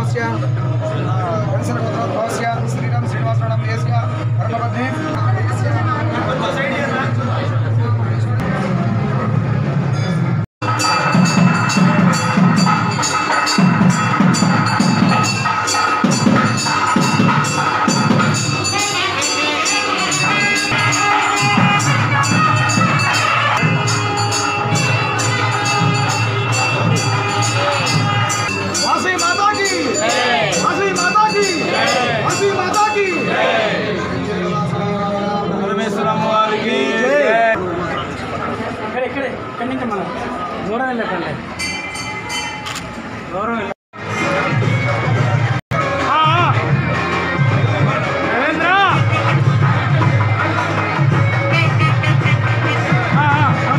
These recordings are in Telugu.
భవస్య వెంసల గోత్రోత్ భవస్య శ్రీరామ్ శ్రీనివాసరావు దేశయ ధర్మపత్ని వాసవి మాతాకి వాసవి మాతాకి వాసవి మాతాకి పరమేశ్వరమ్మ వారికి ఇక్కడ ఇక్కడ ఇక్కడి నుంచి మనం దూరం వెళ్ళకండి దూరం వెళ్ళ ఆ, ఆ. రవీంద్ర ఆ, ఆ.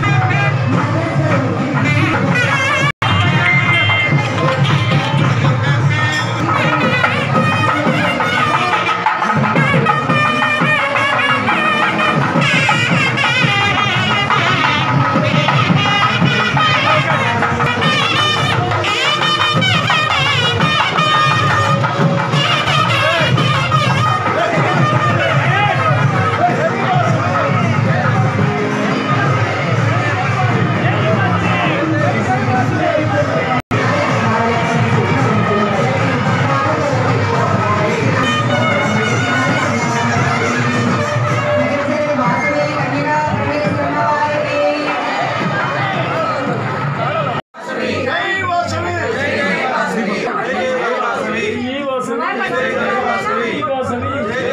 ఈ వాసవి ఈ వాసవి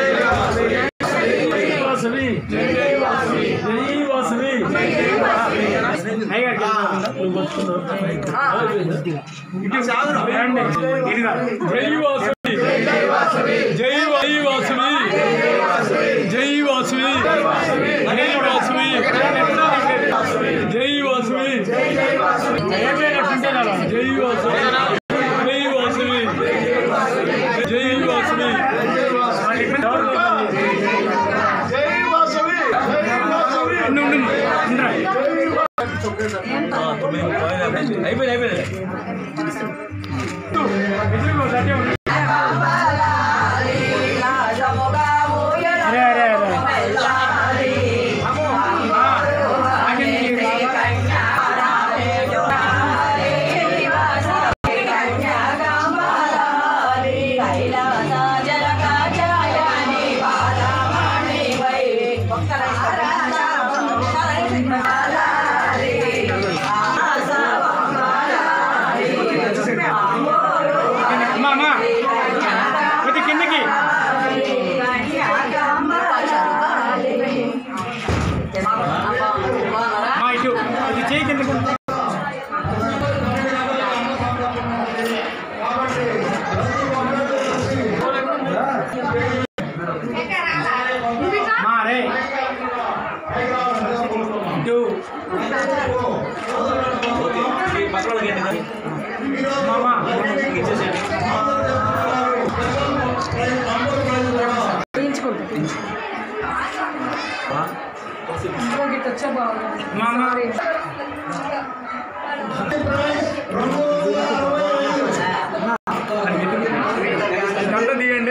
ఈ వాసవి జై వాసవి అయ్యా నువ్వు పట్టుకున్నావు. ఇటు రండి. ఇటుగా. జై వాసవి జై వాసవి జై వాసవి జై వాసవి జై వాసవి జై వాసవి జై వాసవి జై వాసవి జై వాసవి ఉండు, ఉండు, ఉండురా. అయిపోయింది అయిపోయింది ఎదురుగో, సత్య ఉండు. అరే అరే అరే అమ్మా అమ్మా కొద్ది కిందకి మా ఇటు ఇది చేయి కిందకి మా రే ఇటు మామా మామా కంట తీయండి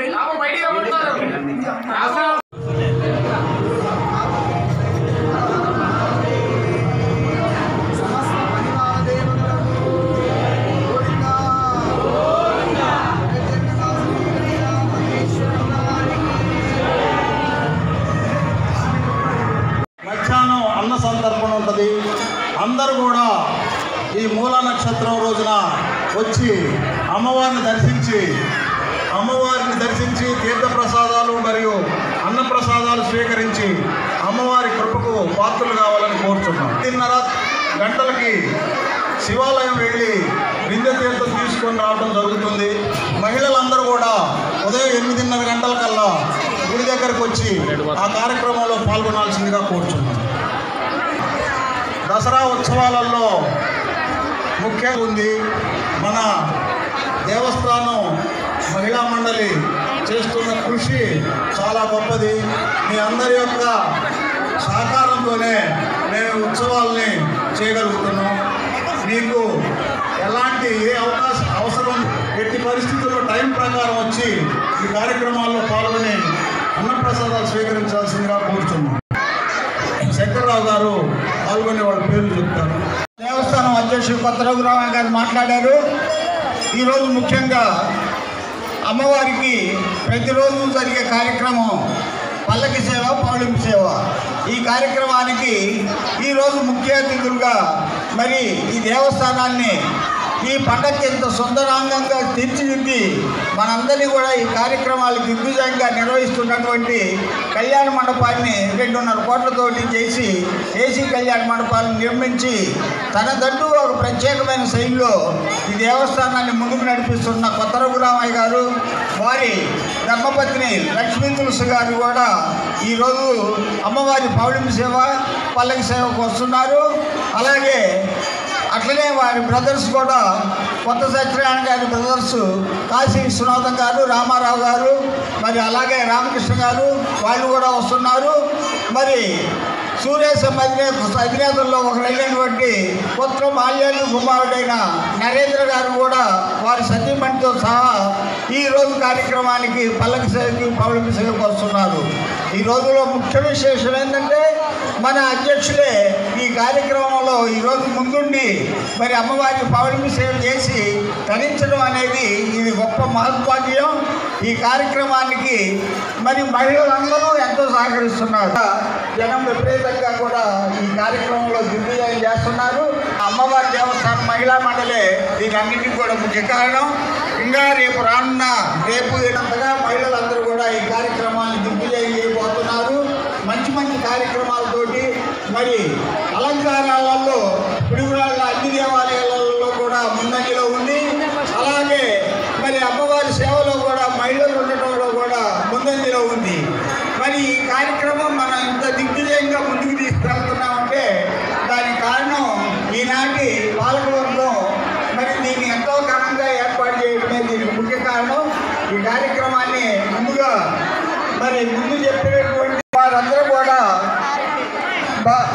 మధ్యాహ్నం అన్న సంతర్పణ ఉంటుంది అందరూ కూడా ఈ మూల నక్షత్రం రోజున వచ్చి అమ్మవారిని దర్శించి అమ్మవారిని దర్శించి తీర్థప్రసాదాలు మరియు అన్న ప్రసాదాలు స్వీకరించి అమ్మవారి కృపకు పాత్రలు కావాలని కోరుతున్నాం పదిన్నర గంటలకి శివాలయం వెళ్ళి వింధ్య తీర్థం తీసుకొని రావడం జరుగుతుంది మహిళలందరూ కూడా ఉదయం ఎనిమిదిన్నర గంటలకల్లా గుడి దగ్గరకు వచ్చి ఆ కార్యక్రమంలో పాల్గొనాల్సిందిగా కోరుచున్నాం దసరా ఉత్సవాలలో ముఖ్యంగా ఉంది మన దేవస్థానం మహిళా మండలి చేస్తున్న కృషి చాలా గొప్పది మీ అందరి యొక్క సహకారంతోనే మేము ఈ ఉత్సవాల్ని చేయగలుగుతున్నాం మీకు ఎలాంటి ఏ అవకాశం అవసరం ఎట్టి పరిస్థితుల్లో టైం ప్రకారం వచ్చి ఈ కార్యక్రమాల్లో పాల్గొని అన్నప్రసాదాలు స్వీకరించాల్సిందిగా కోరుతున్నాం శంకర్రావు గారు పాల్గొనే వాళ్ళ పేర్లు చెప్తారు దేవస్థానం అధ్యక్షుడు కొత్త రఘురామయ్య గారు మాట్లాడారు ఈరోజు ముఖ్యంగా అమ్మవారికి ప్రతిరోజు జరిగే కార్యక్రమం పల్లకి సేవ పౌళింపు సేవ ఈ కార్యక్రమానికి ఈరోజు ముఖ్య అతిథులుగా మరి ఈ దేవస్థానాన్ని ఈ పండగకి ఇంత సుందరాంగంగా తీర్చిదిద్ది మనందరినీ కూడా ఈ కార్యక్రమాలు దిగ్విజయంగా నిర్వహిస్తున్నటువంటి కళ్యాణ మండపాన్ని రెండున్నర కోట్లతోటి చేసి ఏసీ కళ్యాణ మండపాలను నిర్మించి తనదంటూ ఒక ప్రత్యేకమైన శైలిలో ఈ దేవస్థానాన్ని ముందుకు నడిపిస్తున్న కొత్త రఘురామయ్య గారు వారి ధర్మపత్ని లక్ష్మీ తులసి గారు కూడా ఈరోజు అమ్మవారి పౌర్ణమి సేవ పల్లకి సేవకు వస్తున్నారు అలాగే అట్లనే వారి బ్రదర్స్ కూడా కొత్త సత్యనారాయణ గారి బ్రదర్స్ కాశీ విశ్వనాథం గారు రామారావు గారు మరి అలాగే రామకృష్ణ గారు వాళ్ళు కూడా వస్తున్నారు మరి సూర్యేశ అధినేతల్లో ఒకరైనటువంటి పుత్ర మాల్యాలు కుమారుడైన నరేంద్ర గారు కూడా వారి సతీమణితో సహా ఈ రోజు కార్యక్రమానికి పల్లకి సేవకి పౌర్ణమి సేవకు వస్తున్నారు ఈ రోజులో ముఖ్య విశేషం ఏంటంటే మన అధ్యక్షులే ఈ కార్యక్రమంలో ఈరోజు ముందుండి మరి అమ్మవారికి పౌర్ణమి సేవ చేసి తరించడం అనేది ఇది గొప్ప మహత్వాద్యం ఈ కార్యక్రమానికి మరి మహిళలందరూ ఎంతో సహకరిస్తున్నారు జనం విపరీతంగా కూడా ఈ కార్యక్రమంలో దిగ్విజయం చేస్తున్నారు అమ్మవారి దేవస్థానం మహిళా మండలే దీని అన్నిటికీ కూడా ముఖ్య కారణం ఇంకా రేపు రానున్న రేపు అంతగా మహిళలందరూ కూడా ఈ కార్యక్రమాన్ని దిగ్విజయం చేయబోతున్నారు మంచి మంచి కార్యక్రమాలతోటి మరి అలంకారాలలో పిడుగురాళ్ళ అన్ని దేవాలయాలలో కూడా ముందంజలో ఉంది అలాగే మరి అమ్మవారి సేవలో కూడా మహిళలు ఉండటంలో కూడా ముందంజలో ఉంది మరి ఈ కార్యక్రమం మనం ఇంత దిగ్విజయంగా ముందుకు తీసుకెళ్తున్నామంటే దానికి కారణం ఈనాటి పాలకవర్గం మరి దీన్ని ఎంతో ఘనంగా ఏర్పాటు చేయడమే దీనికి ముఖ్య కారణం ఈ కార్యక్రమాన్ని ముందుగా మరి ముందు చెప్పినటువంటి వారందరూ కూడా బా-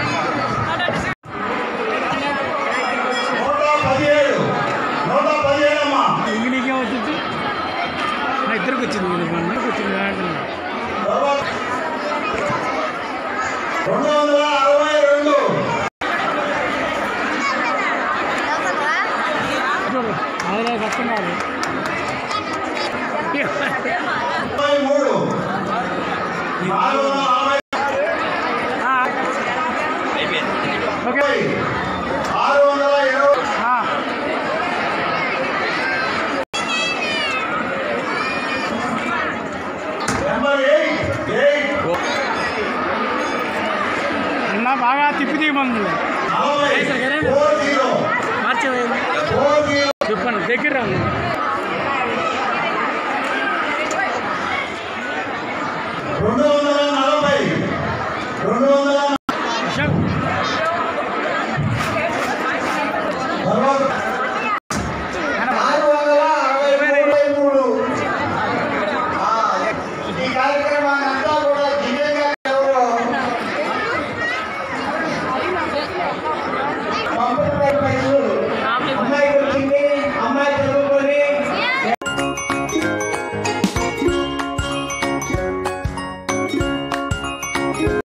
నూట పదిహేడు నూట పదిహేడు అమ్మా ఇంగ్లీకే వచ్చింది మా ఇద్దరికి వచ్చింది వీళ్ళకి అందరికి వచ్చింది అంటున్నా తర్వాత రెండు వందల అరవై రెండు చూడు అదే కస్తున్నారు ముప్పై మూడు నాలుగు వందల అరవై ఓకే ఆరు వందల ఇరవై నెంబర్ ఎయిట్ ఎయిట్ అన్న బాగా తిప్పి తీయమంది నలభై ఫోర్ జీరో మార్చేది ఫోర్ జీరో చెప్పండి దగ్గర రా అన్న. రెండు వందల నలభై రెండు వందల అశోక్ తర్వాత